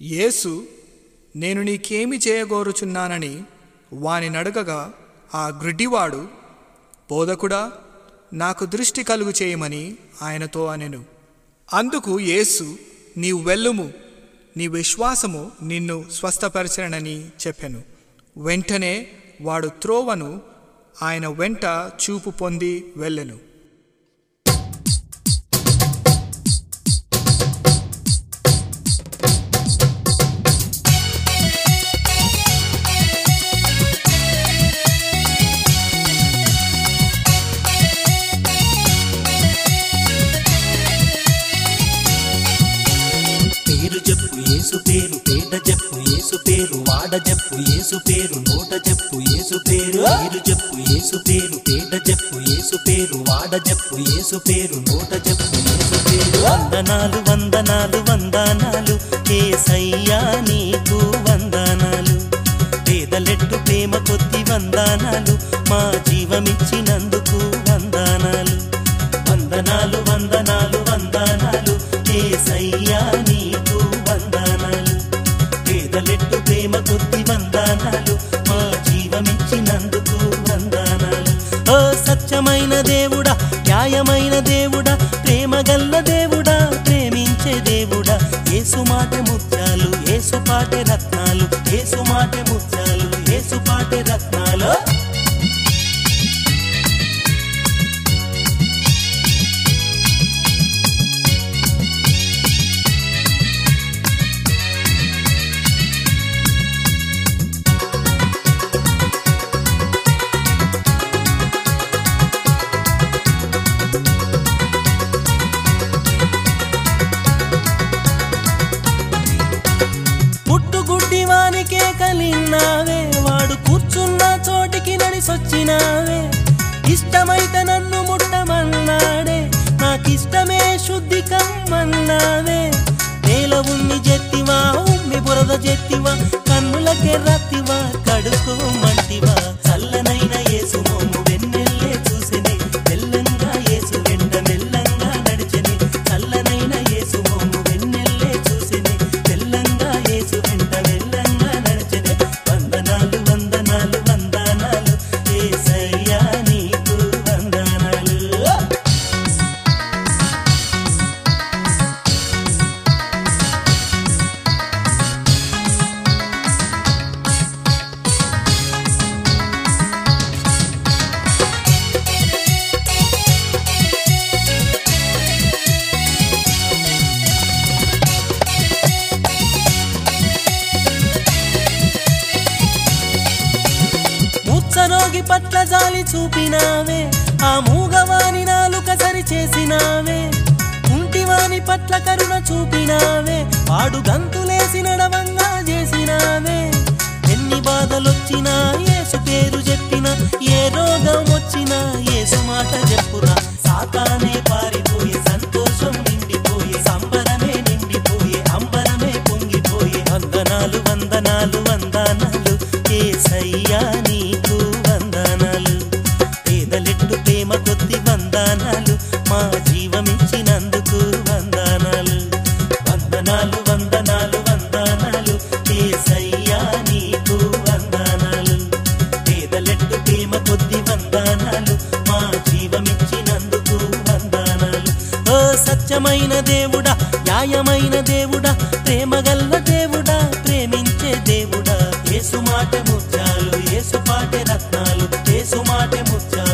యేసు నేను నీకేమి చేయగోరుచున్నానని వాని నడగగా ఆ గ్రిడ్డివాడు బోధకుడా నాకు దృష్టి కలుగు చేయమని ఆయనతో అనెను అందుకు యేసు నీవు వెళ్ళుము నీ విశ్వాసము నిన్ను స్వస్థపరచనని చెప్పెను వెంటనే వాడు త్రోవను ఆయన వెంట చూపు పొంది వెళ్ళెను పేరు చెప్పు యేసు పేరు పేట చెప్పు యేసు పేరు వాడ చెప్పు యేసు పేరు నోట చెప్పు యేసు పేరు పేరు చెప్పు యేసు పేరు పేట చెప్పు యేసు పేరు వాడ చెప్పు యేసు పేరు నోట చెప్పు యేసు పేరు వందనాలు వందనాలు వందనాలు ఏసయ్యా నీకు వందనాలు పేదలెట్టు ప్రేమ కొద్ది వందనాలు మా జీవమిచ్చినందుకు వందనాలు వందనాలు వందనాలు వందనాలు ఏసయ్యా నీకు వందనాలు పేదలెట్టు ప్రేమ కొద్ది వందనాలు మా జీవమిచ్చినందుకు వందనాలు ఓ సత్యమైన దేవుడా న్యాయమైన దేవుడా ప్రేమ గల్ల దేవుడా ప్రేమించే దేవుడా ఏసు మాట ముత్యాలు ఏసు పాటే రత్నాలు ఏసు మాట ముత్యాలు ఏసు పాటే రత్నాలు పుట్టుగుడ్డి వానికే కలిన్నావే వాడు కూర్చున్న చోటికి నడిసొచ్చినావే ఇష్టమైతే నన్ను ముట్టమన్నాడే నాకిష్టమే శుద్ధి కమ్మన్నావే నేల ఉన్ని జెత్తివా ఉమ్మి బురద జెత్తివా కన్నులకే రత్తివా కడుకోమంటివా చల్లనైన యేసు మోము వెన్నెల్లే చూసిని తెల్లంగా యేసు వెంట మెల్లంగా నడిచెని చల్లనైన యేసు మోము వెన్నెల్లే చూసిని తెల్లంగా యేసు వెంట మెల్లంగా నడిచెని వందనాలు వందనాలు వందనాలు యేసయ్యా నీకు వందనాలు ముచ్చరోగి పట్ల జాలి చూపినావే ఆ మూగవాని నాలుక సరి చేసినావే కుంటివాని పట్ల కరుణ చూపినావే వాడు గంతులేసి నడవంగా చేసినావే ఎన్ని బాధలొచ్చినా యేసు పేరు చెప్పిన ఏ రోగం వచ్చినా యేసు మాట చెప్పురా సాతానే పారిపోయి సంతోషం నిండిపోయి సంబరమే నిండిపోయి అంబరమే పొంగిపోయి వందనాలు వందనాలు వందనాలు ఏసయ్యా నీకు వందనాలు పేదలెట్టు ప్రేమ కొద్ది వందనాలు మా జీవమిచ్చినందుకు వందనాలు వందనాలు వందనాలు వందనాలు ఏసయ్యా నీకు వందనాలు పేదలెట్టు ప్రేమ కొద్ది వందనాలు మా జీవమిచ్చినందుకు వందనాలు ఓ సత్యమైన దేవుడా న్యాయమైన దేవుడా ప్రేమ గల్ల దేవుడా ప్రేమించే దేవుడా ఏసు మాట ముత్యాలు ఏసు పాటే రత్నాలు ఏసు మాట ముత్యాలు